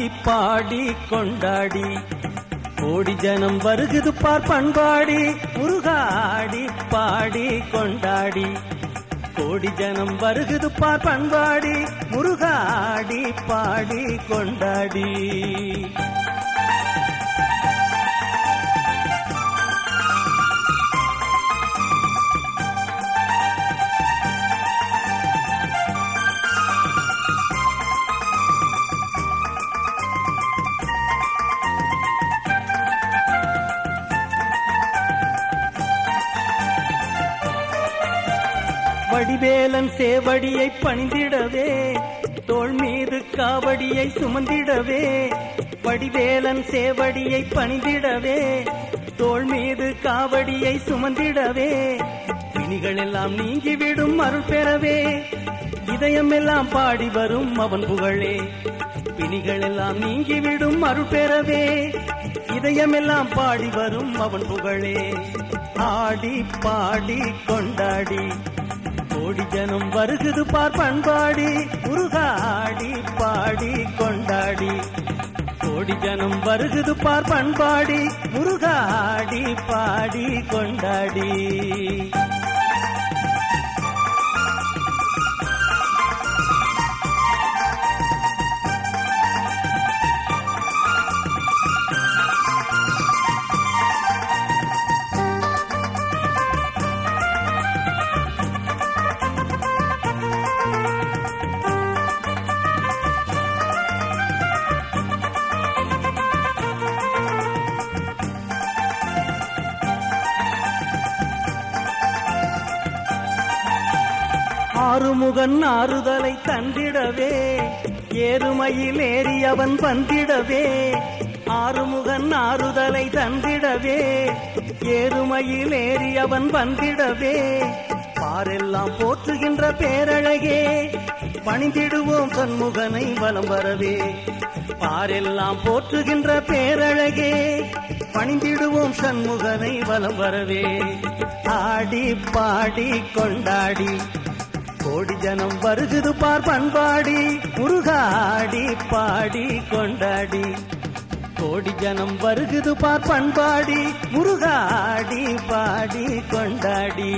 பாடி கொண்டாடி கோடி ஜனம் வருகுது பார் பண்பாடி முருகாடி பாடி கொண்டாடி கோடி ஜனம் வருகுது பார் பண்பாடி முருகாடி பாடி கொண்டாடி வடிவேலன் சேவடியை பணிந்திடவே தோள் மீது காவடியை சுமந்திடவே வடிவேலன் சேவடியை பணிந்திடவே தோள் மீது காவடியை சுமந்திடவே பிணிகள் எல்லாம் நீங்கிவிடும் அருள் பெறவே இதயம் எல்லாம் பாடி வரும் அவன் புகழே பிணிகள் எல்லாம் நீங்கிவிடும் அருள் பெறவே இதயம் எல்லாம் பாடி வரும் அவன் புகழே ஆடி பாடி கொண்டாடி கோடி ஜனம் வருகுது பார் பண்பாடி முருகாடி பாடி கொண்டாடி கோடி ஜனம் வருகுது பார் பண்பாடி முருகாடி பாடி கொண்டாடி ஆறுமுகன் ஆறுதலை தந்திடவே ஏறுமையில் ஏறியவன் வந்திடவே ஆறுமுகன் ஆறுதலை தந்திடவே ஏறுமையில் ஏறியவன் வந்திடவே பாரெல்லாம் போற்றுகின்ற பேரழகே பணிந்திடுவோம் சண்முகனை வலம் வரவே பாரெல்லாம் போற்றுகின்ற பேரழகே பணிந்திடுவோம் சண்முகனை வலம் வரவே ஆடி பாடி கொண்டாடி கோடி ஜனம் வருகுது பார் பண்பாடி முருகாடி பாடி கொண்டாடி கோடி ஜனம் வருகுது பார் பண்பாடி முருகாடி பாடி கொண்டாடி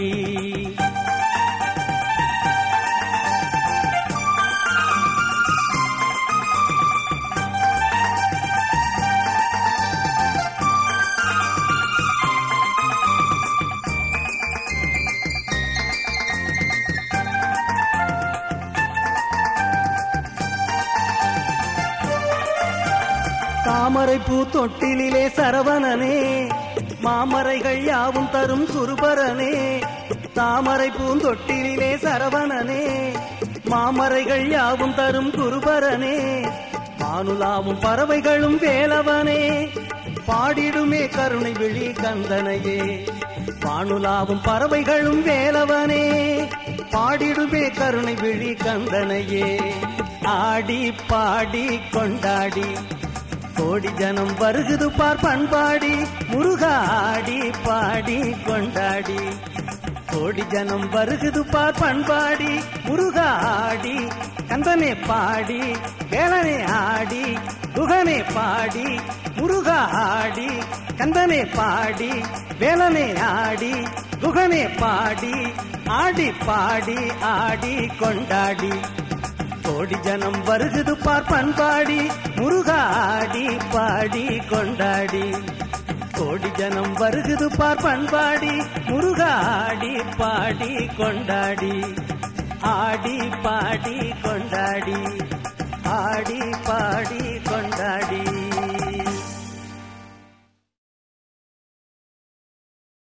தாமரை பூ தொட்டிலே சரவணனே மாமரைகள் யாவும் தரும் குருபரனே தாமரை பூந்தொட்டிலே சரவணனே மாமரைகள் யாவும் தரும் குருபரனே மானுலாவும் பறவைகளும் வேலவனே பாடிடுமே கருணை விழி கந்தனையே வானுலாவும் பறவைகளும் வேலவனே பாடிடுமே கருணை விழி கந்தனையே ஆடி பாடி கொண்டாடி கோடி ஜனம் வருகுது பார் பண்பாடி முருகாடி பாடி கொண்டாடி கோடி ஜனம் வருகுது பார் பண்பாடி முருகாடி கந்தனே பாடி வேளனே ஆடி குகனே பாடி முருகா ஆடி கந்தனே பாடி வேலனே ஆடி குகனே பாடி ஆடி பாடி ஆடி கொண்டாடி கோடி ஜனம் வருகுது பார் பண்பாடி முருகாடி பாடி கொண்டாடி கோடி ஜனம் வருகுது பார் பண்பாடி முருகாடி பாடி கொண்டாடி ஆடி பாடி கொண்டாடி